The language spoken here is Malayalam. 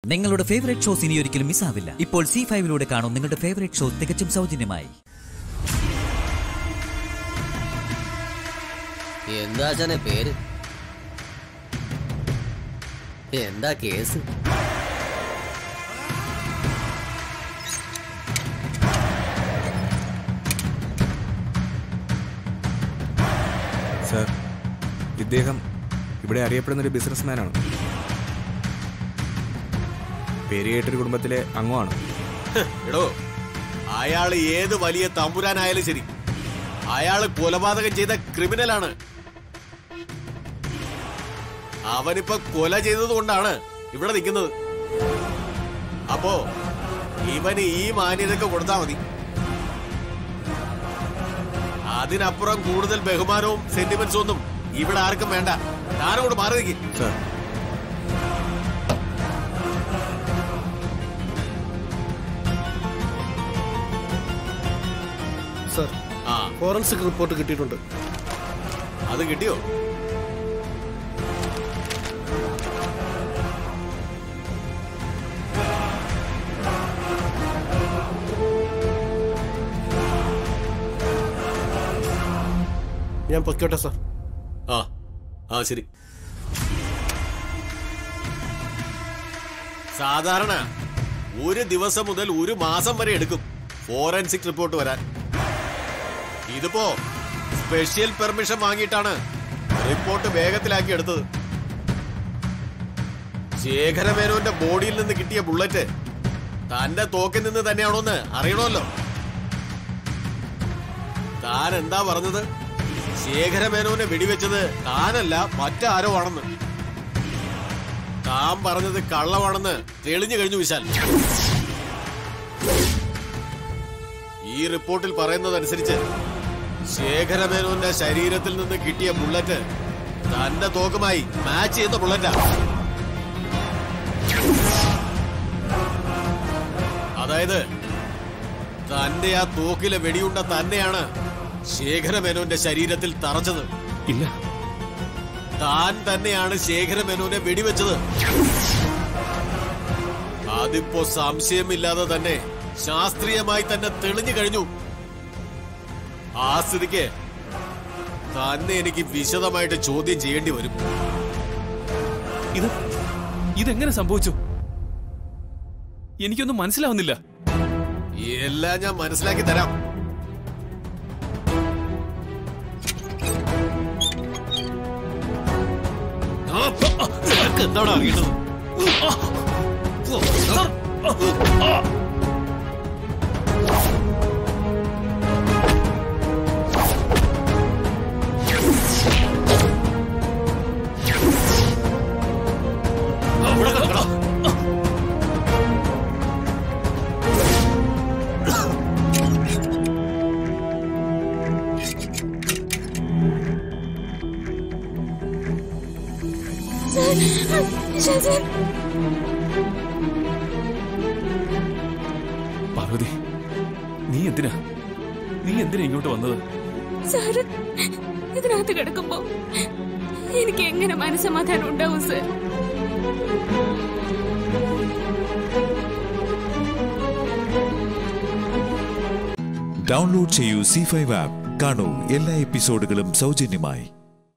നിങ്ങളുടെ ഫേവറേറ്റ് ഷോസ് ഇനി ഒരിക്കലും മിസ്സാവില്ല ഇപ്പോൾ സി ഫൈവിലൂടെ കാണും നിങ്ങളുടെ ഫേവറേറ്റ് ഷോ തികച്ചും സൗജന്യമായി എന്താ അച്ഛനെ പേര് എന്താ കേസ് സർ ഇദ്ദേഹം ഇവിടെ അറിയപ്പെടുന്ന ഒരു ബിസിനസ്മാനാണ് പേര് കേട്ടൊരു കുടുംബത്തിലെ അംഗമാണ് എടോ അയാൾ ഏത് വലിയ തമ്പുരാനായാലും ശരി അയാള് കൊലപാതകം ചെയ്ത ക്രിമിനലാണ് അവനിപ്പോ കൊല ചെയ്തത് കൊണ്ടാണ് ഇവിടെ നിൽക്കുന്നത് അപ്പോ ഇവന് ഈ മാന്യതയൊക്കെ കൊടുത്താ മതി അതിനപ്പുറം കൂടുതൽ ബഹുമാനവും സെന്റിമെന്റ്സും ഒന്നും ഇവിടെ ആർക്കും വേണ്ട ഞാനോട് മാറി നിൽക്കും സർ സർ ആ ഫോറൻസിക് റിപ്പോർട്ട് കിട്ടിയിട്ടുണ്ട് അത് കിട്ടിയോ ഞാൻ പൊയ്ക്കോട്ടെ സർ ആ ആ ശരി സാധാരണ ഒരു ദിവസം മുതൽ ഒരു മാസം വരെ എടുക്കും ഫോറൻസിക് റിപ്പോർട്ട് വരാൻ ഇതിപ്പോ സ്പെഷ്യൽ പെർമിഷൻ വാങ്ങിയിട്ടാണ് റിപ്പോർട്ട് വേഗത്തിലാക്കി എടുത്തത് ശേഖരമേനോന്റെ ബോഡിയിൽ നിന്ന് കിട്ടിയ ബുള്ളറ്റ് തന്റെ തോക്കിൽ നിന്ന് തന്നെയാണോന്ന് അറിയണമല്ലോ താൻ എന്താ പറഞ്ഞത് ശേഖരമേനോനെ വെടിവെച്ചത് താനല്ല മറ്റാരോ ആണെന്ന് താൻ പറഞ്ഞത് കള്ളമാണെന്ന് തെളിഞ്ഞു കഴിഞ്ഞു വിശാൽ ഈ റിപ്പോർട്ടിൽ പറയുന്നതനുസരിച്ച് ശേഖരമേനോന്റെ ശരീരത്തിൽ നിന്ന് കിട്ടിയ ബുള്ളറ്റ് തന്റെ തോക്കുമായി മാച്ച് ചെയ്യുന്ന ബുള്ളറ്റാ അതായത് തന്റെ ആ തോക്കിലെ വെടിയുണ്ട തന്നെയാണ് ശേഖരമേനോന്റെ ശരീരത്തിൽ തറച്ചത് ഇല്ല താൻ തന്നെയാണ് ശേഖരമേനോനെ വെടിവെച്ചത് അതിപ്പോ സംശയമില്ലാതെ തന്നെ ശാസ്ത്രീയമായി തന്നെ തെളിഞ്ഞു കഴിഞ്ഞു ആ സ്ഥിതിക്ക് തന്നെ എനിക്ക് വിശദമായിട്ട് ചോദ്യം ചെയ്യേണ്ടി വരും ഇത് ഇതെങ്ങനെ സംഭവിച്ചു എനിക്കൊന്നും മനസ്സിലാവുന്നില്ല എല്ലാം ഞാൻ മനസ്സിലാക്കി തരാം എന്താണ് അറിയേണ്ടത് അവിടെ കിടക്കടാ. പാർവതി നീ എന്തിനാ നീ എന്തിനാ ഇങ്ങോട്ട് വന്നത് സാറ് ഇതിനകത്ത് കിടക്കുമ്പോ എനിക്ക് എങ്ങനെ മനസ്സമാധാനം ഉണ്ടാവും സർ ഡൗൺലോഡ് ചെയ്യൂ സി ഫൈവ് ആപ്പ് കാണൂ എല്ലാ എപ്പിസോഡുകളും സൗജന്യമായി